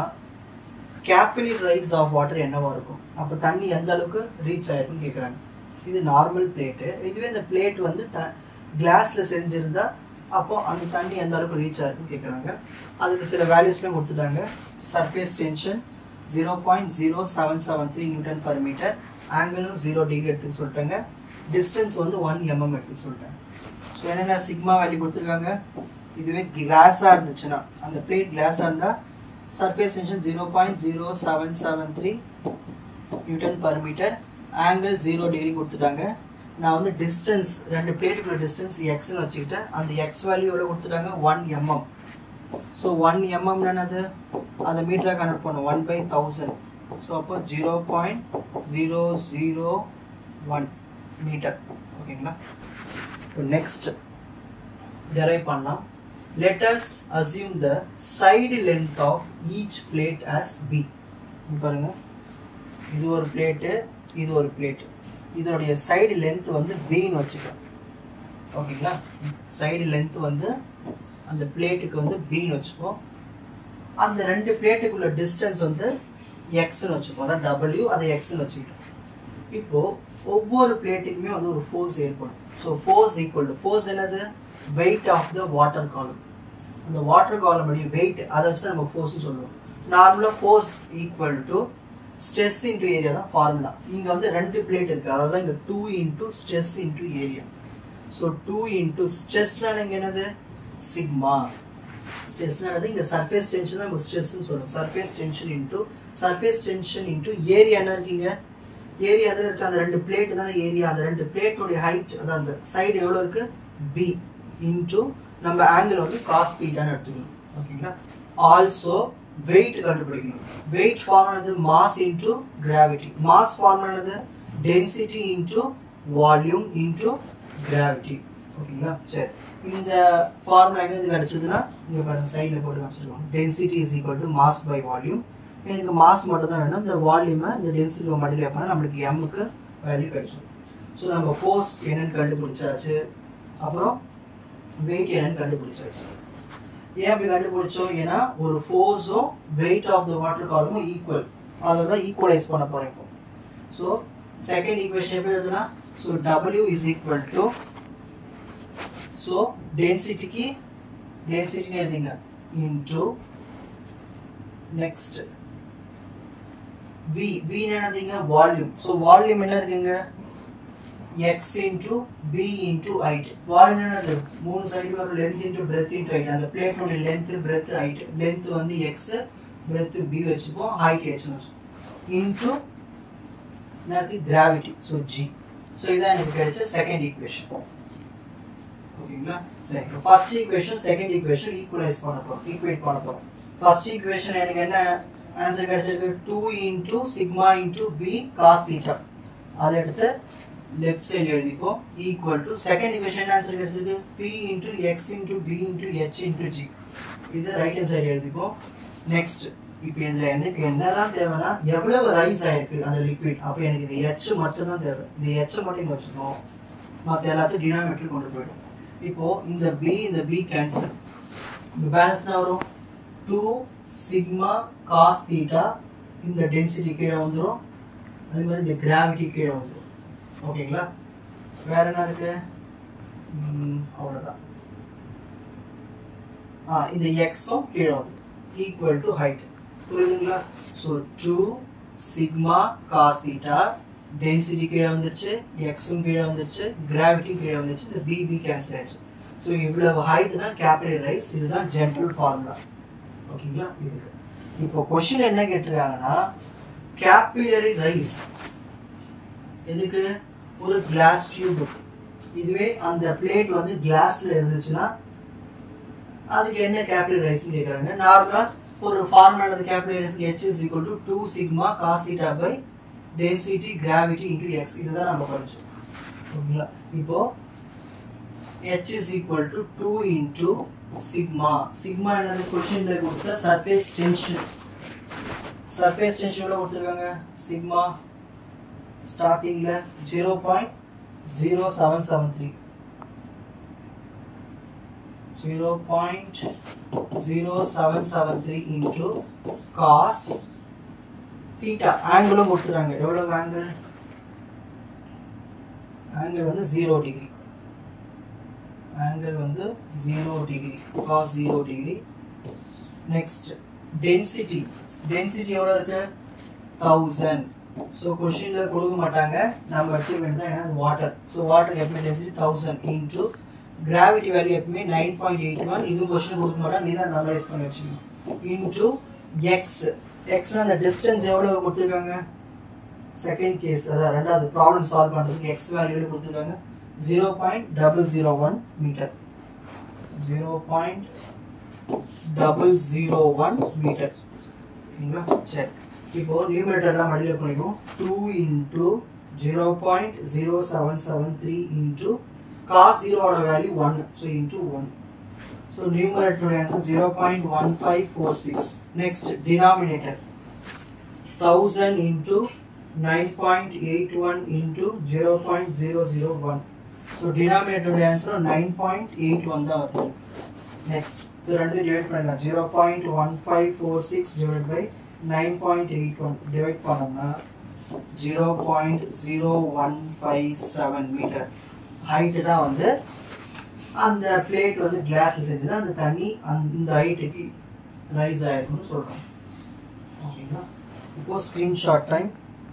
கேபிலரி ரைஸ் ஆஃப் வாட்டர் என்னவா இருக்கும் அப்போ தண்ணி எந்த அளவுக்கு ரீச் ஆயிருக்குன்னு கேட்குறாங்க இது நார்மல் பிளேட்டு இதுவே இந்த பிளேட் வந்து த கிளாஸ்ல செஞ்சிருந்தா அப்போ அந்த தண்ணி எந்த அளவுக்கு ரீச் ஆயிருக்குன்னு கேட்குறாங்க அதுக்கு சில வேல்யூஸ்லாம் கொடுத்துட்டாங்க surface tension zero point zero seven seven three newton per metre ஆங்கிளும் ஜீரோ டிகிரி எடுத்துக்க சொல்லிட்டாங்க டிஸ்டன்ஸ் வந்து ஒன் எம்எம் எடுத்துக்க சொல்லிட்டாங்க ஸோ என்னென்ன சிக்மா வேல்யூ கொடுத்துருக்காங்க இதுவே கிளாஸாக இருந்துச்சுன்னா அந்த பிளேட் கிளாஸாக இருந்தால் surface tension zero point zero seven seven three newton per metre angle zero degree கொடுத்துட்டாங்க நான் வந்து டிஸ்டன்ஸ் ரெண்டு பிளேட்டுக்குள்ள டிஸ்டன்ஸ் எக்ஸ்னு வச்சுக்கிட்டேன் அந்த எக்ஸ் வேல்யூ எவ்வளோ கொடுத்துட்டாங்க one mm so one mm என்னது அந்த மீட்டராக கனெக்ட் பண்ணும் ஒன் பை தௌசண்ட் ஸோ அப்போ zero point zero zero one metre ஓகேங்களா இப்போ நெக்ஸ்ட் டெரைவ் பண்ணலாம் let us assume the side length of each plate as b இங்க பாருங்க இது ஒரு பிளேட்டு இது ஒரு பிளேட் இதோடைய சைடு லென்த் வந்து பின்னு வச்சுக்கலாம் ஓகேங்களா சைடு லென்த் வந்து அந்த பிளேட்டுக்கு வந்து பின்னு வச்சுப்போம் அந்த ரெண்டு பிளேட்டுக்குள்ள டிஸ்டன்ஸ் வந்து எக்ஸ்னு வச்சுப்போம் அதான் டபிள்யூ அதை எக்ஸ்னு வச்சுக்கிட்டோம் இப்போ ஒவ்வொரு பிளேட்டுக்குமே வந்து ஒரு ஃபோர்ஸ் ஏற்படும் so force equal to force என்னது weight of the water column அந்த வாட்டர் காலமுடைய வெயிட் அதை வச்சு தான் நம்ம ஃபோர்ஸ் சொல்லுவோம் நார்மலாக force equal to stress into area தான் ஃபார்முலா இங்கே வந்து ரெண்டு பிளேட் இருக்கு அதாவது இங்கே two into stress into area so two into ஸ்ட்ரெஸ்னா இங்கே என்னது சிக்மா ஸ்ட்ரெஸ்னானது இங்கே சர்ஃபேஸ் டென்ஷன் தான் நம்ம ஸ்ட்ரெஸ்ன்னு சொல்லுவோம் surface tension into surface tension into area என்ன இருக்கீங்க ஏரியா இருக்க அந்த ரெண்டு பிளேட் தானே ஏரியா அந்த ரெண்டு பிளேட்டோடைய ஹைட் அதான் அந்த சைடு எவ்வளோ இருக்கு பி இன்டூ நம்ம ஆங்கிள் வந்து காஸ் பீட்டான்னு எடுத்துக்கணும் ஓகேங்களா ஆல்சோ வெயிட் கண்டுபிடிக்கணும் வெயிட் ஃபார்ம் ஆனது mass into gravity mass form ஆனது density into volume into gravity ஓகேங்களா சரி இந்த ஃபார்முலா எங்க கிடைச்சதுன்னா இங்க பாருங்க சைடில் போட்டு காமிச்சிருக்கோம் density is equal to mass by volume எனக்கு மாஸ் மட்டும் தான் வேணும் இந்த வால்யூமை இந்த டென்சிட்டி மல்டிப்ளை பண்ணால் நம்மளுக்கு எம்முக்கு வேல்யூ கிடைச்சிடும் ஸோ நம்ம ஃபோர்ஸ் என்னன்னு கண்டுபிடிச்சாச்சு அப்புறம் வெயிட் என்னன்னு கண்டுபிடிச்சாச்சு ஏன் அப்படி கண்டுபிடிச்சோம் ஏன்னா ஒரு ஃபோர்ஸும் வெயிட் ஆஃப் த வாட்டர் காலமும் ஈக்குவல் அதை தான் ஈக்குவலைஸ் பண்ண போறோம் இப்போ ஸோ செகண்ட் ஈக்குவேஷன் எப்படி எழுதுனா so W is equal to so டென்சிட்டிக்கு டென்சிட்டின்னு எழுதிங்க இன்டூ நெக்ஸ்ட் வி வி என்னதுங்க வால்யூம் ஸோ வால்யூம் என்ன இருக்குங்க X into B into height volume என்னது மூணு சைடு வரும் length into breadth into height அந்த பிளேட்டோட லென்த் பிரெத் ஹைட் லென்த் வந்து எக்ஸ் பிரெத் பி வச்சுப்போம் ஹைட் எக்ஸ் வச்சுப்போம் இன்டூ எனக்கு கிராவிட்டி ஸோ ஜி ஸோ இதான் எனக்கு கிடைச்ச செகண்ட் ஈக்குவேஷன் ஓகேங்களா சரி first equation second equation equalise பண்ண போறோம் ஈக்குவேட் பண்ண போறோம் ஃபர்ஸ்ட் ஈக்குவேஷன் எனக்கு என்ன ஆன்சர் கிடைச்சிருக்கு two into sigma into B cos theta அதை எடுத்து லெஃப்ட் சைடு எழுதிப்போம் ஈக்குவல் டு செகண்ட் ஈக்குவேஷன் என்ன ஆன்சர் கிடைச்சிருக்கு P into X into B into H into G இது ரைட் ஹேண்ட் சைடு எழுதிப்போம் நெக்ஸ்ட் இப்போ இதில் எனக்கு என்னதான் தேவைன்னா எவ்வளவு ரைஸ் ஆயிருக்கு அந்த லிக்விட் அப்போ எனக்கு இது ஹெச் மட்டும் தான் தேவை இந்த ஹெச் மட்டும் இங்கே வச்சுக்கணும் மற்ற எல்லாத்தையும் டினாமேட்டர் கொண்டு போயிடும் இப்போ இந்த பி இந்த பி கேன்சல் இந்த பேலன்ஸ் என்ன வரும் டூ சிக்மா காஸ் தீட்டா இந்த டென்சிட்டி கீழே வந்துடும் அதே மாதிரி இந்த கிராவிட்டி கீழே வந்துடும் ஓகேங்களா வேற என்ன இருக்கு ம், அவ்வளவுதான் ஆ இந்த எக்ஸும் கீழே வந்துடும் ஈக்குவல் டு ஹைட் புரியுதுங்களா so two sigma cos theta density கீழே வந்துருச்சு எக்ஸும் கீழே வந்துருச்சு கிராவிட்டி கீழே வந்துருச்சு இந்த பிபி கேன்சல் ஆயிடுச்சு ஸோ இவ்வளவு ஹைட் தான் கேபிட்டல் ரைஸ் இதுதான் ஜென்ரல் ஃபார்முலா ஓகேங்களா இதுக்கு இப்போ கொஷின் என்ன கேட்டிருக்காங்கன்னா கேபிலரி ரைஸ் எதுக்கு ஒரு கிளாஸ் டியூப் இதுவே அந்த பிளேட் வந்து கிளாஸ்ல இருந்துச்சுன்னா அதுக்கு என்ன கேபிட்டல் ரைஸ் கேக்குறாங்க நார்மலா ஒரு ஃபார்முலா அந்த capital rise h is equal to 2 sigma cos theta by density gravity into x இதுதான் நம்ம படிச்சோம் ஓகேங்களா இப்போ h is equal to 2 into sigma sigma என்னது கொஸ்டின்ல கொடுத்த சர்ஃபேஸ் டென்ஷன் சர்ஃபேஸ் டென்ஷன் எவ்வளவு கொடுத்துருக்காங்க sigma ஸ்டார்டிங்ல 0.0773 0.0773 into cos theta ஆங்கிளும் கொடுத்துருக்காங்க எவ்வளவு ஆங்கிள் ஆங்கிள் வந்து ஜீரோ டிகிரி ஆங்கிள் வந்து zero degree cos zero degree next density density எவ்வளோ இருக்கு தௌசண்ட் ஸோ கொஷின்ல கொடுக்க மாட்டாங்க நம்ம எடுத்துக்க வேண்டியது ஏன்னா வாட்டர் ஸோ வாட்டர் எப்பவுமே density thousand into gravity value எப்பவுமே நைன் பாயிண்ட் எயிட் ஒன் இது கொஸ்டின் கொடுக்க மாட்டாங்க நீ தான் நம்பரைஸ் பண்ணி வச்சுக்கணும் இன்டூ எக்ஸ் எக்ஸ்னா அந்த டிஸ்டன்ஸ் எவ்வளவு கொடுத்துருக்காங்க செகண்ட் கேஸ் அதாவது ரெண்டாவது ப்ராப்ளம் சால்வ் பண்ணுறதுக்கு எக்ஸ் வேல்யூ கொடுத்துருக்காங்க zero point double zero one metre zero point double zero one metre ஓகேங்களா சரி இப்போ நியூமரேட்டர்லாம் மடியில் பண்ணிக்கும் two into zero point zero seven seven three into cos ஜீரோட value one so into one so numerator answer zero point one five four six next denominator thousand into nine point eight one into zero point zero zero one so denominator answer nine point eight one தான் வருது next இது ரெண்டு divide பண்ணலாம் zero point one five four six divide by nine point eight one divide பண்ணோம்னா zero point zero one five seven metre height தான் வந்து அந்த plate வந்து கிளாஸ்ல செஞ்சது அந்த தண்ணி அந்த இந்த ஹைட்டுக்கு ரைஸ் ஆயிருக்கும்னு சொல்றோம் ஓகேங்களா இப்போ screenshot time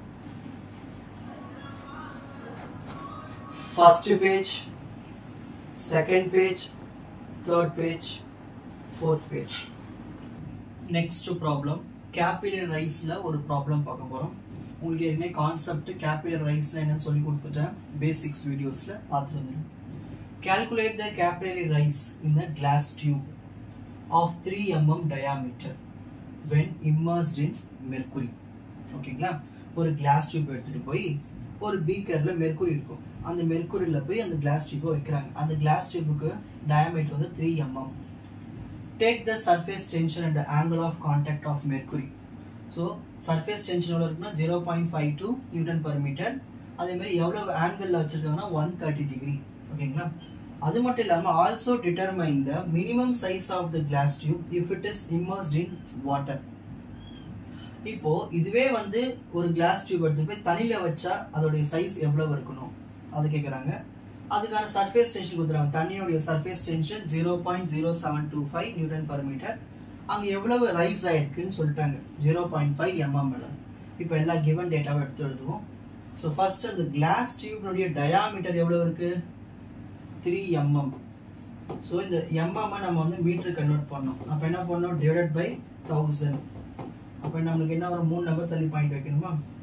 first page second page third page fourth page next problem capillary ரைஸில் ஒரு ப்ராப்ளம் பார்க்க போகிறோம் உங்களுக்கு ஏற்கனவே கான்செப்ட் கேபிலர் ரைஸ்ல என்னன்னு சொல்லி கொடுத்துட்டேன் பேசிக்ஸ் வீடியோஸில் பார்த்துட்டு வந்துடும் calculate the capillary rise in a glass tube of 3 mm diameter when immersed in mercury ஓகேங்களா ஒரு கிளாஸ் டியூப் எடுத்துட்டு போய் ஒரு பீக்கர்ல மெர்க்குரி இருக்கும் அந்த மெர்க்குரியில போய் அந்த கிளாஸ் டியூப்பை வைக்கிறாங்க அந்த கிளாஸ் டியூபுக்கு டயமீட்டர் வந்து three mm take the surface tension and angle of contact of mercury so surface tension எவ்வளோ இருக்குன்னா zero point five two newton per metre அதே மாதிரி எவ்வளோ ஆங்கிளில் வச்சிருக்காங்கன்னா ஒன் தேர்ட்டி டிகிரி ஓகேங்களா அது மட்டும் இல்லாம also determine the minimum size of the glass tube if it is immersed in water இப்போ இதுவே வந்து ஒரு கிளாஸ் டியூப் எடுத்து போய் தண்ணியில வச்சா அதோடைய சைஸ் எவ்வளவு இருக்கணும் அது கேக்குறாங்க அதுக்கான சர்ஃபேஸ் டென்ஷன் கொடுத்துறாங்க தண்ணியோடைய surface tension zero point zero seven two five newton per metre அங்க எவ்வளவு ரைஸ் ஆயிருக்குன்னு சொல்லிட்டாங்க ஜீரோ பாயிண்ட் ஃபைவ் எம்எம் இப்போ எல்லா கிவன் டேட்டாவை எடுத்து எழுதுவோம் ஸோ ஃபர்ஸ்ட் அந்த கிளாஸ் டியூப்னுடைய டயாமீட்டர் எவ்வளவு இருக்கு த்ரீ எம்எம் ஸோ இந்த எம்எம் நம்ம வந்து மீட்டர் கன்வெர்ட் பண்ணோம் அப்போ என்ன பண்ணோம் டிவைடட் பை தௌசண்ட் அப்போ நம்மளுக்கு என்ன ஒரு மூணு நம்பர் தள்ளி பாயிண்ட் வைக்கணுமா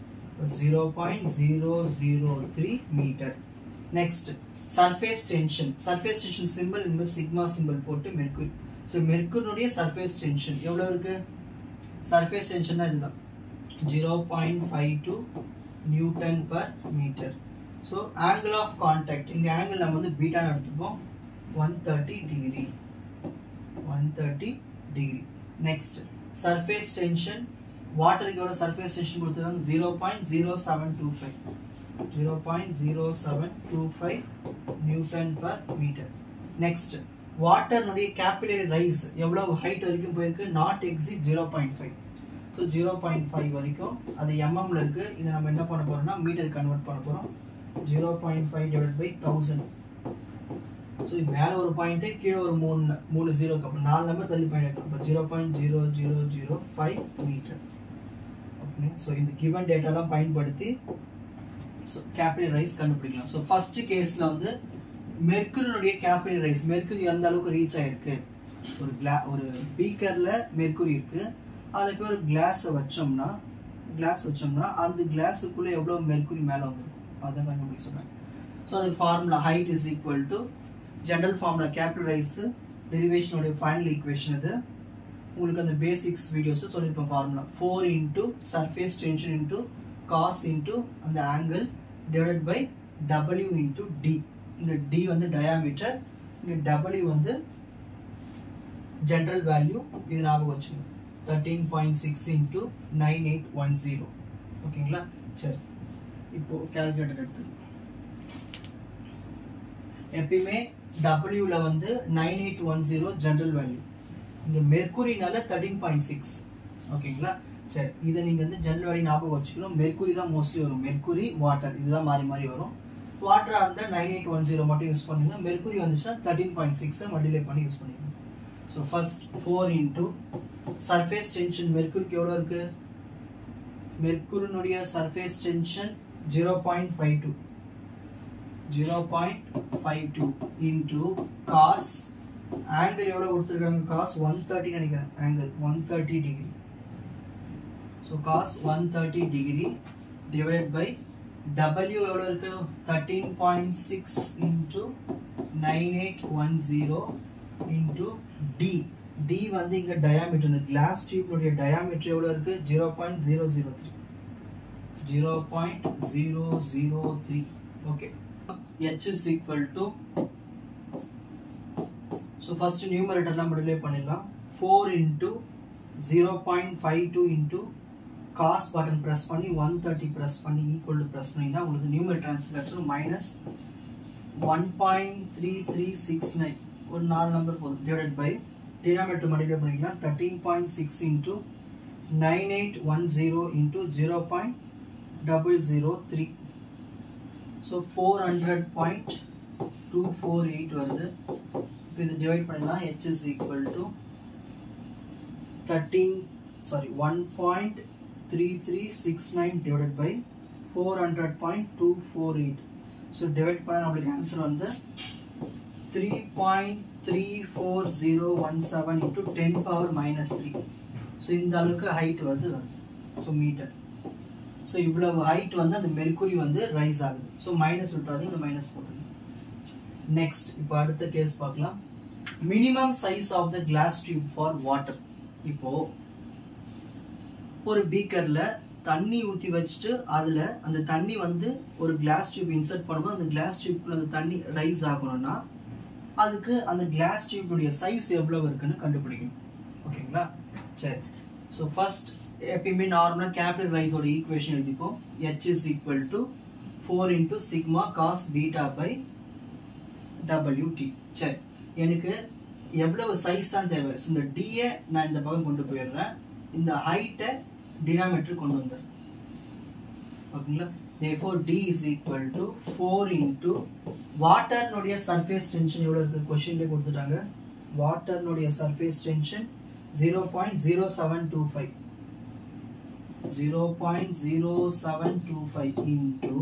zero point zero zero three metre next surface tension surface tension symbol இந்த மாதிரி சிக்மா சிம்பிள் போட்டு மெர்க்குரி ஸோ மெர்க்குரினுடைய சர்ஃபேஸ் டென்ஷன் எவ்வளோ இருக்கு சர்ஃபேஸ் டென்ஷன்னா இதுதான் zero point five two newton per metre so angle of contact இங்கே ஆங்கிள் நம்ம வந்து பீட்டான்னு எடுத்துப்போம் one thirty degree one thirty degree next surface tension வாட்டருக்கு எவ்வளோ சர்ஃபேஸ் டென்ஷன் கொடுத்துருக்காங்க zero point zero seven two five zero point zero seven two five newton per metre next வாட்டர்னுடைய capillary rise எவ்வளோ ஹைட் வரைக்கும் போயிருக்கு நாட் எக்ஸிட் zero point five so zero point five வரைக்கும் அது எம்எம்ல இருக்கு இதை நம்ம என்ன பண்ண போறோம்னா மீட்டர் கன்வெர்ட் பண்ண போறோம் zero point five divide by thousand so மேலே ஒரு பாயிண்ட் கீழே ஒரு மூணு மூணு ஜீரோக்கு அப்புறம் நாலு நம்பர் தள்ளி பாயிண்ட் வைக்கும் அப்போ zero point zero zero zero five metre okay so இந்த கிவன் டேட்டாலாம் பயன்படுத்தி ஸோ கேபிட்டல் ரைஸ் கண்டுபிடிக்கலாம் ஸோ ஃபர்ஸ்ட் கேஸில் வந்து மெர்க்குரினுடைய கேபிட்டல் ரைஸ் மெர்க்குரி எந்த அளவுக்கு ரீச் ஆயிருக்கு ஒரு கிளா ஒரு பீக்கரில் மெர்க்குரி இருக்கு அதில் போய் ஒரு கிளாஸை வச்சோம்னா கிளாஸ் வச்சோம்னா அந்த கிளாஸுக்குள்ளே எவ்வளோ மெர்க்குரி மேலே வந்துருக்கும் அதான் கண்டுபிடிக்க சொன்னேன் ஸோ அதுக்கு formula height is equal to general formula capillary rise டெரிவேஷனுடைய ஃபைனல் ஈக்குவேஷன் இது உங்களுக்கு அந்த பேசிக்ஸ் வீடியோஸ் சொல்லியிருப்பேன் formula four into surface tension into cos into அந்த angle divide by W into D இந்த டி வந்து டயாமீட்டர் இங்கே டபிள்யூ வந்து ஜென்ரல் வேல்யூ இது ஞாபகம் வச்சுக்கணும் thirteen point six into nine eight one zero ஓகேங்களா சரி இப்போ கேல்குலேட்டர் எடுத்து எப்பயுமே டபிள்யூல வந்து nine eight one zero general value இங்க மெர்குரினால தேர்ட்டீன் பாயிண்ட் சிக்ஸ் ஓகேங்களா சரி இதை நீங்க வந்து ஜென்ரல் வேல்யூ ஞாபகம் வச்சுக்கணும் மெர்குரி தான் மோஸ்ட்லி வரும் மெர்குரி வாட்டர் இதுதான் மாறி மாறி வரும் வாட்டரா இருந்தா நைன் எயிட் ஒன் ஜீரோ மட்டும் யூஸ் பண்ணுங்க மெர்குரி வந்துச்சுன்னா தேர்ட்டீன் பாயிண்ட் சிக்ஸை மல்டிப்ளை பண்ணி யூஸ் பண்ணிக்கணும் so first four into surface tension மெர்குரிக்கு எவ்வளோ இருக்கு மெர்குரினுடைய surface tension zero point five two zero point five two into cos angle எவ்வளோ கொடுத்துருக்காங்க காஸ் ஒன் தேர்ட்டி நினைக்கிறேன் angle one thirty degree so cos one thirty degree divide by W எவ்வளோ இருக்கு thirteen point six into nine eight one zero into D D வந்து இங்க diameter இந்த glass டியூப்னுடைய diameter எவ்வளோ இருக்கு zero point zero zero three zero point zero zero three okay h is equal to so first numerator எல்லாம் multiply பண்ணிடலாம் 4 into 0.52 into cos button press பண்ணி 130 press பண்ணி equal to press பண்ணினா உங்களுக்கு numerator answer கிடைச்சிடும் minus 1.3369 ஒரு நாலு number போதும் divided by denominator மல்டிப்ளை பண்ணிக்கலாம் 13.6 into 9810 into 0.003 so four hundred point two four eight வருது இப்போ இது டிவைட் பண்ணலாம் H is equal to thirteen sorry one point three three six nine divide by four hundred point two four eight so divide பண்ண நம்மளுக்கு answer வந்து three point three four zero one seven into ten power minus three so இந்த அளவுக்கு height வந்து வருது so metre so இவ்வளவு height வந்து அந்த மெர்க்குரி வந்து ரைஸ் ஆகுது ஸோ மைனஸ் விட்டுறாது இந்த மைனஸ் போட்டுருங்க நெக்ஸ்ட் இப்போ அடுத்த கேஸ் பார்க்கலாம் minimum size of the glass tube for water இப்போ ஒரு பீக்கர்ல தண்ணி ஊற்றி வச்சுட்டு அதுல அந்த தண்ணி வந்து ஒரு கிளாஸ் டியூப் இன்சர்ட் பண்ணும்போது அந்த கிளாஸ் டியூப்குள்ள அந்த தண்ணி ரைஸ் ஆகணும்னா அதுக்கு அந்த கிளாஸ் டியூபுடைய சைஸ் எவ்வளவு இருக்குன்னு கண்டுபிடிக்கணும் ஓகேங்களா சரி ஸோ ஃபர்ஸ்ட் எப்பயுமே நார்மலாக கேபிட்டல் ரைஸோட ஈக்குவேஷன் எழுதிப்போம் H is equal to four into sigma cos beta by W D சரி எனக்கு எவ்வளவு சைஸ் தான் தேவை ஸோ இந்த டியை நான் இந்த பக்கம் கொண்டு போயிடுறேன் இந்த ஹைட்டை டினாமீட்டர் கொண்டு வந்துடுறேன் ஓகேங்களா therefore d is equal to 4 into வாட்டர்னுடைய சர்ஃபேஸ் டென்ஷன் எவ்வளவு இருக்கு கொஸ்டின்ல கொடுத்துட்டாங்க வாட்டர்னுடைய சர்ஃபேஸ் டென்ஷன் 0.0725 0.0725 into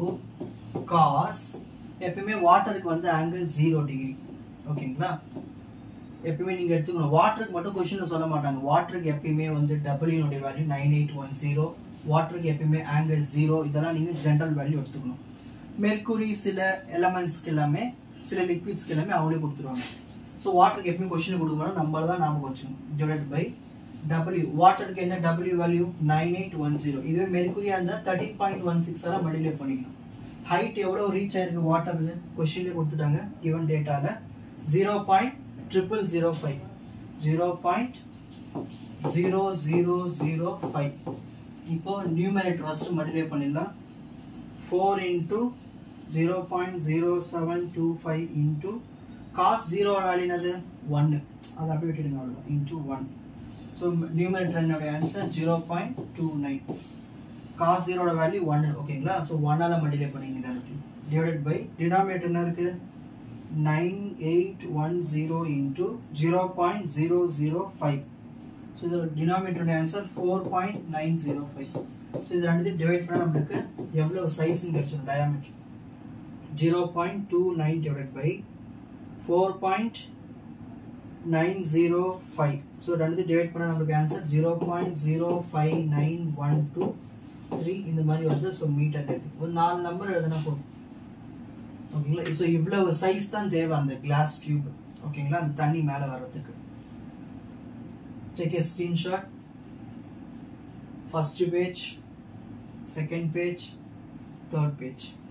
cos எப்பயுமே வாட்டருக்கு வந்து ஆங்கிள் ஜீரோ டிகிரி ஓகேங்களா எப்பயுமே நீங்கள் எடுத்துக்கணும் வாட்டருக்கு மட்டும் கொஷினில் சொல்ல மாட்டாங்க வாட்டருக்கு எப்பயுமே வந்து டபிள்யூனுடைய value nine eight one zero வாட்டருக்கு எப்பயுமே ஆங்கிள் ஜீரோ இதெல்லாம் நீங்கள் ஜென்ரல் வேல்யூ எடுத்துக்கணும் மெர்க்குரி சில எலமெண்ட்ஸ்க்கு எல்லாமே சில லிக்விட்ஸ்க்கு எல்லாமே அவங்களே கொடுத்துருவாங்க ஸோ வாட்டருக்கு எப்பயுமே கொஷின் கொடுக்கணும் நம்மள தான் ஞாபகம் வச்சுக்கணும் டிவைட் பை டபிள்யூ வாட்டருக்கு என்ன W value nine eight one zero இதுவே மெர்க்குரியா இருந்தால் தேர்ட்டின் பாயிண்ட் ஒன் சிக்ஸ் எல்லாம் மல்டிப்ளை பண்ணிக்கணும் ஹைட் எவ்வளோ ரீச் ஆயிருக்கு வாட்டர் கொஷின்லேயே கொடுத்துட்டாங்க கிவன் டேட்டாவில் zero point triple zero five zero point zero zero zero five இப்போ நியூமரேட்டர் ஃபஸ்ட்டு மல்டிப்ளை பண்ணிடலாம் four into zero point zero seven two five into cos zero value என்னது ஒன்று அதை அப்படியே விட்டுடுங்க அவ்வளோதான் இன்ட்டு ஒன் ஸோ நியூமரேட்டர் என்னுடைய answer zero point two nine cos ஜீரோட வேல்யூ ஒன்று ஓகேங்களா ஸோ ஒன்னால் மல்டிப்ளை பண்ணிங்க இதை இருக்கு டிவைடட் பை டினாமினேட்டர் என்ன இருக்குது nine eight one zero into zero point zero zero five so இது டினாமினேட்டருடைய answer four point nine zero five so இது ரெண்டு டிவைட் பண்ணால் நம்மளுக்கு எவ்வளோ சைஸ்ன்னு கிடைச்சிடும் diameter zero point two nine divide by four point nine zero five so ரெண்டு டிவைட் பண்ணால் நம்மளுக்கு answer zero point zero five nine one two three இந்த மாதிரி வருது ஸோ மீட்டர் இருக்கு ஒரு நாலு நம்பர் எழுதுனா போதும் ஓகேங்களா ஸோ இவ்வளவு சைஸ் தான் தேவை அந்த கிளாஸ் டியூப் ஓகேங்களா அந்த தண்ணி மேலே வர்றதுக்கு take a screenshot first page second page third page